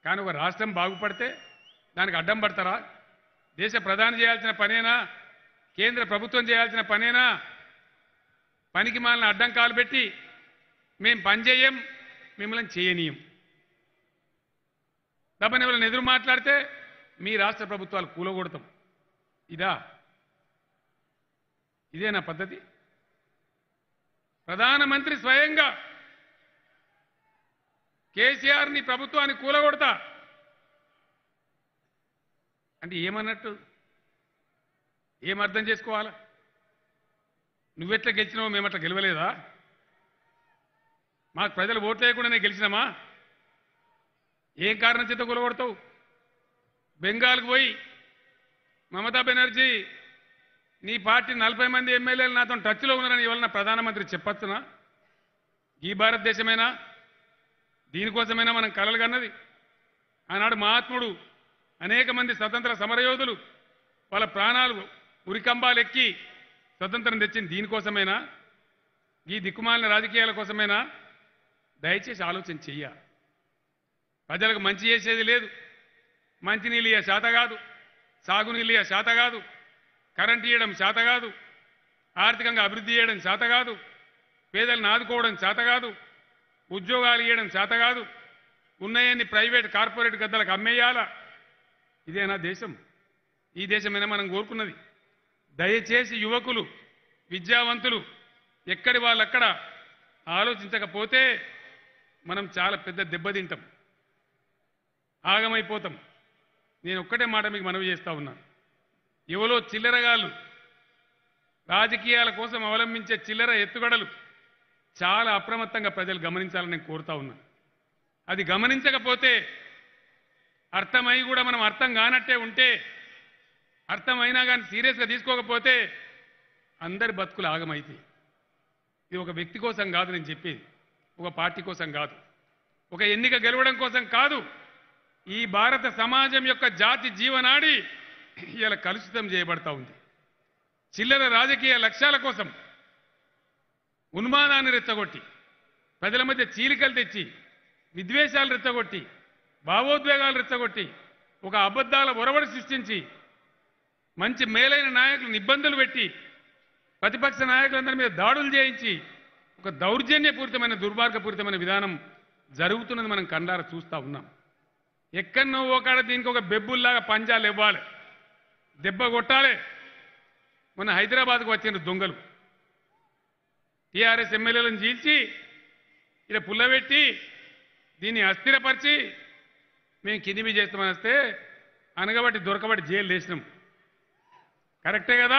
కానీ ఒక రాష్ట్రం బాగుపడితే దానికి అడ్డం పడతారా దేశ ప్రధాని చేయాల్సిన పనేనా కేంద్ర ప్రభుత్వం చేయాల్సిన పనేనా పనికి మాలిన అడ్డంకాలు పెట్టి మేం పని చేయం మిమ్మల్ని చేయనీయం తప్పని ఎవరైనా ఎదురు మాట్లాడితే మీ రాష్ట్ర ప్రభుత్వాలు కూలగొడతాం ఇదా ఇదేనా పద్ధతి ప్రధానమంత్రి స్వయంగా కేసీఆర్ని ప్రభుత్వాన్ని కూలగొడతా అంటే ఏమన్నట్టు ఏం అర్థం చేసుకోవాలా నువ్వెట్లా గెలిచినావో మేమట్లా గెలవలేదా మాకు ప్రజలు ఓట్లు వేయకుండానే గెలిచినామా ఏం కారణం చేత కూలగొడతావు బెంగాల్కి పోయి మమతా బెనర్జీ నీ పార్టీ నలభై మంది ఎమ్మెల్యేలు నాతో టచ్లో ఉన్నారని ఇవాళ ప్రధానమంత్రి చెప్పచ్చునా ఈ భారతదేశమేనా దీనికోసమైనా మనం కలలు కన్నది ఆనాడు మహాత్ముడు అనేక మంది స్వతంత్ర సమరయోధులు వాళ్ళ ప్రాణాలు ఉరికంబాలు ఎక్కి స్వతంత్రం తెచ్చింది దీనికోసమేనా ఈ దిక్కుమాలిన రాజకీయాల కోసమేనా దయచేసి ఆలోచన చెయ్య ప్రజలకు మంచి చేసేది లేదు మంచినీళ్ళు ఇయ్య శాత కాదు సాగునీళ్ళు ఇయ్య శాత కాదు కరెంట్ ఇవ్వడం శాత కాదు ఆర్థికంగా అభివృద్ధి చేయడం శాత కాదు పేదలను ఆదుకోవడం శాత కాదు ఉద్యోగాలు ఇవ్వడం శాత కాదు ఉన్నాయన్ని ప్రైవేట్ కార్పొరేట్ గద్దలకు అమ్మేయాలా ఇదేనా దేశం ఈ దేశమైనా మనం కోరుకున్నది దయచేసి యువకులు విద్యావంతులు ఎక్కడి వాళ్ళక్కడ ఆలోచించకపోతే మనం చాలా పెద్ద దెబ్బతింటాం ఆగమైపోతాం నేను ఒక్కటే మాట మీకు మనవి చేస్తా ఉన్నా ఎవరో చిల్లరగాళ్ళు రాజకీయాల కోసం అవలంబించే చిల్లర ఎత్తుగడలు చాలా అప్రమత్తంగా ప్రజలు గమనించాలని నేను కోరుతా ఉన్నా అది గమనించకపోతే అర్థమై కూడా మనం అర్థం కానట్టే ఉంటే అర్థమైనా కానీ సీరియస్గా తీసుకోకపోతే అందరి బతుకులు ఆగమైతాయి ఇది ఒక వ్యక్తి కోసం కాదు నేను చెప్పేది ఒక పార్టీ కోసం కాదు ఒక ఎన్నిక గెలవడం కోసం కాదు ఈ భారత సమాజం యొక్క జాతి జీవనాడి ఇలా కలుషితం చేయబడతా ఉంది చిల్లర రాజకీయ లక్ష్యాల కోసం ఉన్మాదాన్ని రెచ్చగొట్టి ప్రజల మధ్య చీలికలు తెచ్చి విద్వేషాలు రెచ్చగొట్టి భావోద్వేగాలు రెచ్చగొట్టి ఒక అబద్ధాల ఒరవడి సృష్టించి మంచి మేలైన నాయకులను ఇబ్బందులు పెట్టి ప్రతిపక్ష నాయకులందరి మీద దాడులు చేయించి ఒక దౌర్జన్యపూరితమైన దుర్మార్గపూరితమైన విధానం జరుగుతున్నది మనం కండార చూస్తూ ఉన్నాం ఎక్కడనో ఒకడ దీనికి ఒక బెబ్బుల్లాగా పంజాలు ఇవ్వాలి దెబ్బ కొట్టాలి మొన్న హైదరాబాద్కు వచ్చిన దొంగలు టీఆర్ఎస్ ఎమ్మెల్యేలను చీల్చి ఇలా పుల్లబెట్టి దీన్ని అస్థిరపరిచి మేము కిందిమి చేస్తామని వస్తే అనగబట్టి దొరకబట్టి జైలు వేసినాం కరెక్టే కదా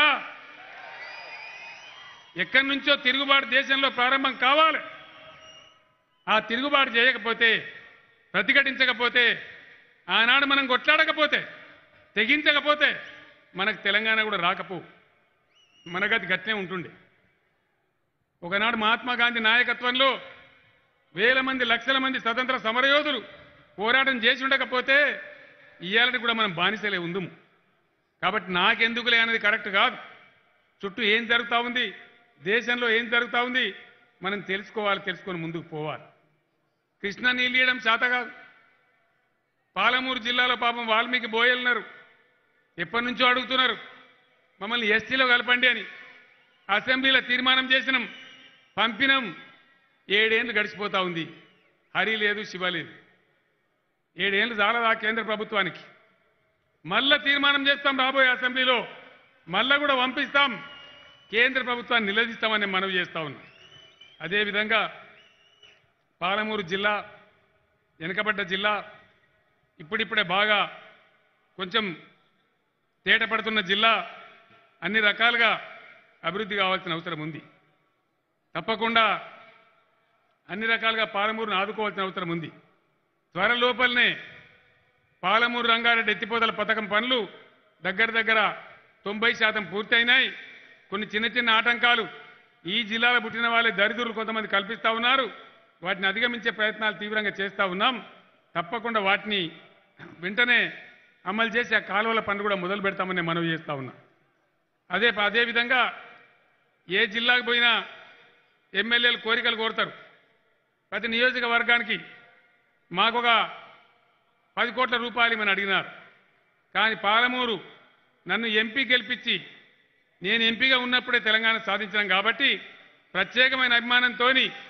ఎక్కడి నుంచో తిరుగుబాటు దేశంలో ప్రారంభం కావాలి ఆ తిరుగుబాటు చేయకపోతే ప్రతిఘటించకపోతే ఆనాడు మనం కొట్లాడకపోతే తెగించకపోతే మనకు తెలంగాణ కూడా రాకపో మన గతి గట్నే ఉంటుండే ఒకనాడు మహాత్మా గాంధీ నాయకత్వంలో వేల మంది లక్షల మంది స్వతంత్ర సమరయోధులు పోరాటం చేసి ఉండకపోతే ఇవాళకి కూడా మనం బానిసలే ఉందుము కాబట్టి నాకెందుకులే అనేది కరెక్ట్ కాదు చుట్టూ ఏం జరుగుతూ ఉంది దేశంలో ఏం జరుగుతూ ఉంది మనం తెలుసుకోవాలి తెలుసుకొని ముందుకు పోవాలి కృష్ణా నీళ్ళు ఇవ్వడం చేత కాదు పాలమూరు జిల్లాలో పాపం వాల్మీకి బోయలున్నారు ఎప్పటి నుంచో అడుగుతున్నారు మమ్మల్ని ఎస్టీలో కలపండి అని అసెంబ్లీలో తీర్మానం చేసినాం పంపినాం ఏడేళ్ళు గడిచిపోతా ఉంది హరి లేదు శివ లేదు ఏడేళ్ళు చాలదా కేంద్ర ప్రభుత్వానికి మళ్ళా తీర్మానం చేస్తాం రాబోయే అసెంబ్లీలో మళ్ళా కూడా పంపిస్తాం కేంద్ర ప్రభుత్వాన్ని నిలదీస్తామని మనవి చేస్తా ఉన్నాం అదేవిధంగా పాలమూరు జిల్లా వెనుకబడ్డ జిల్లా ఇప్పుడిప్పుడే బాగా కొంచెం తేట పడుతున్న జిల్లా అన్ని రకాలుగా అభివృద్ధి కావాల్సిన అవసరం ఉంది తప్పకుండా అన్ని రకాలుగా పాలమూరును ఆదుకోవాల్సిన అవసరం ఉంది త్వర లోపలనే పాలమూరు రంగారెడ్డి ఎత్తిపోతల పథకం పనులు దగ్గర దగ్గర తొంభై శాతం పూర్తయినాయి కొన్ని చిన్న చిన్న ఆటంకాలు ఈ జిల్లాలో పుట్టిన వాళ్ళే దరిద్రులు కొంతమంది కల్పిస్తా ఉన్నారు వాటిని అధిగమించే ప్రయత్నాలు తీవ్రంగా చేస్తూ ఉన్నాం తప్పకుండా వాటిని వెంటనే అమలు చేసి ఆ కాలువల పనులు కూడా మొదలు పెడతామని నేను మనవి చేస్తా ఉన్నా అదే అదేవిధంగా ఏ జిల్లాకు పోయినా ఎమ్మెల్యేలు కోరికలు కోరుతారు ప్రతి నియోజకవర్గానికి మాకొక పది కోట్ల రూపాయలు ఇమని అడిగినారు కానీ పాలమూరు నన్ను ఎంపీ గెలిపించి నేను ఎంపీగా ఉన్నప్పుడే తెలంగాణ సాధించాం కాబట్టి ప్రత్యేకమైన అభిమానంతో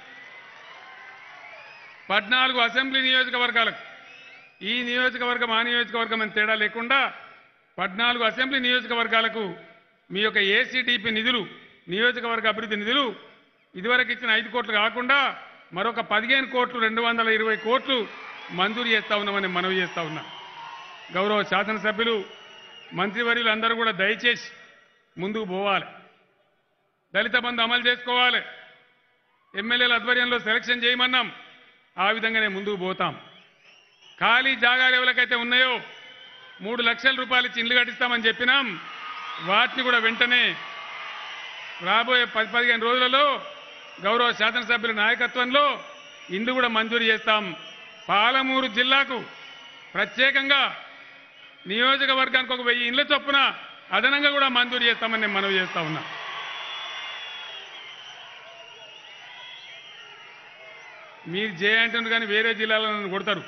పద్నాలుగు అసెంబ్లీ నియోజకవర్గాలకు ఈ నియోజకవర్గం ఆ నియోజకవర్గం అని తేడా లేకుండా పద్నాలుగు అసెంబ్లీ నియోజకవర్గాలకు మీ యొక్క ఏసీడీపీ నిధులు నియోజకవర్గ అభివృద్ధి నిధులు ఇదివరకు ఇచ్చిన ఐదు కోట్లు కాకుండా మరొక పదిహేను కోట్లు రెండు వందల ఇరవై కోట్లు మంజూరు చేస్తా ఉన్నామని మనవి చేస్తా ఉన్నా గౌరవ శాసనసభ్యులు మంత్రివర్యులు అందరూ కూడా దయచేసి ముందుకు పోవాలి దళిత బంధు అమలు చేసుకోవాలి ఎమ్మెల్యేల ఆధ్వర్యంలో సెలక్షన్ చేయమన్నాం ఆ విధంగానే ముందుకు పోతాం ఖాళీ జాగాలు ఎవరికైతే ఉన్నాయో మూడు లక్షల రూపాయలు ఇచ్చి ఇల్లు కట్టిస్తామని చెప్పినాం వాటిని కూడా వెంటనే రాబోయే పది పదిహేను రోజులలో గౌరవ శాసనసభ్యుల నాయకత్వంలో ఇండ్లు కూడా మంజూరు చేస్తాం పాలమూరు జిల్లాకు ప్రత్యేకంగా నియోజకవర్గానికి ఒక వెయ్యి ఇండ్ల చొప్పున అదనంగా కూడా మంజూరు చేస్తామని నేను మనవి చేస్తా ఉన్నా మీరు జే అంటున్నారు కానీ వేరే జిల్లాలో నన్ను కొడతారు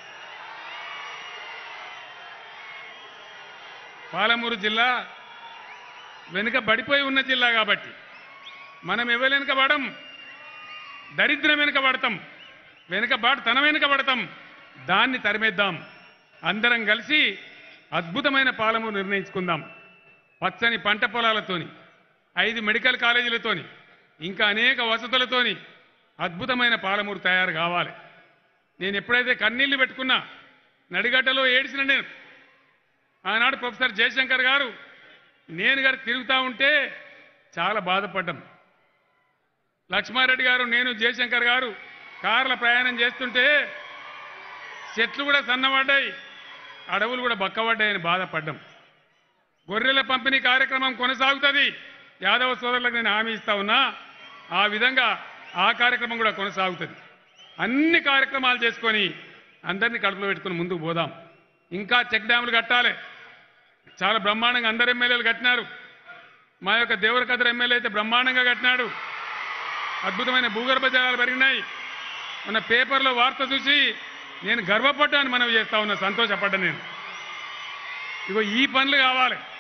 పాలమూరు జిల్లా వెనుక బడిపోయి ఉన్న జిల్లా కాబట్టి మనం ఎవరు వెనుక పడం దరిద్రం వెనుక పడతాం వెనుక బాటు తన వెనుక పడతాం దాన్ని తరిమేద్దాం అందరం కలిసి అద్భుతమైన పాలమూరు నిర్ణయించుకుందాం పచ్చని పంట పొలాలతోని ఐదు మెడికల్ కాలేజీలతోని ఇంకా అనేక వసతులతోని అద్భుతమైన పాలమూరు తయారు కావాలి నేను ఎప్పుడైతే కన్నీళ్లు పెట్టుకున్నా నడిగడ్డలో ఏడిసిన నేను ఆనాడు ప్రొఫెసర్ జయశంకర్ గారు నేను గారు తిరుగుతూ ఉంటే చాలా బాధపడ్డాం లక్ష్మారెడ్డి గారు నేను జయశంకర్ గారు కార్ల ప్రయాణం చేస్తుంటే చెట్లు కూడా సన్నబడ్డాయి అడవులు కూడా బక్కబడ్డాయని బాధపడ్డాం గొర్రెల పంపిణీ కార్యక్రమం కొనసాగుతుంది యాదవ సోదరులకు నేను హామీ ఇస్తా ఉన్నా ఆ విధంగా ఆ కార్యక్రమం కూడా కొనసాగుతుంది అన్ని కార్యక్రమాలు చేసుకొని అందరినీ కడుపులో పెట్టుకొని ముందుకు పోదాం ఇంకా చెక్ డ్యాములు కట్టాలి చాలా బ్రహ్మాండంగా అందరు ఎమ్మెల్యేలు కట్టినారు మా యొక్క దేవరకద్ర ఎమ్మెల్యే అయితే బ్రహ్మాండంగా కట్టినాడు అద్భుతమైన భూగర్భ జలాలు పెరిగినాయి మన పేపర్లో వార్త చూసి నేను గర్వపడ్డాను మనవి చేస్తా ఉన్నా సంతోషపడ్డా నేను ఇగో ఈ పనులు కావాలి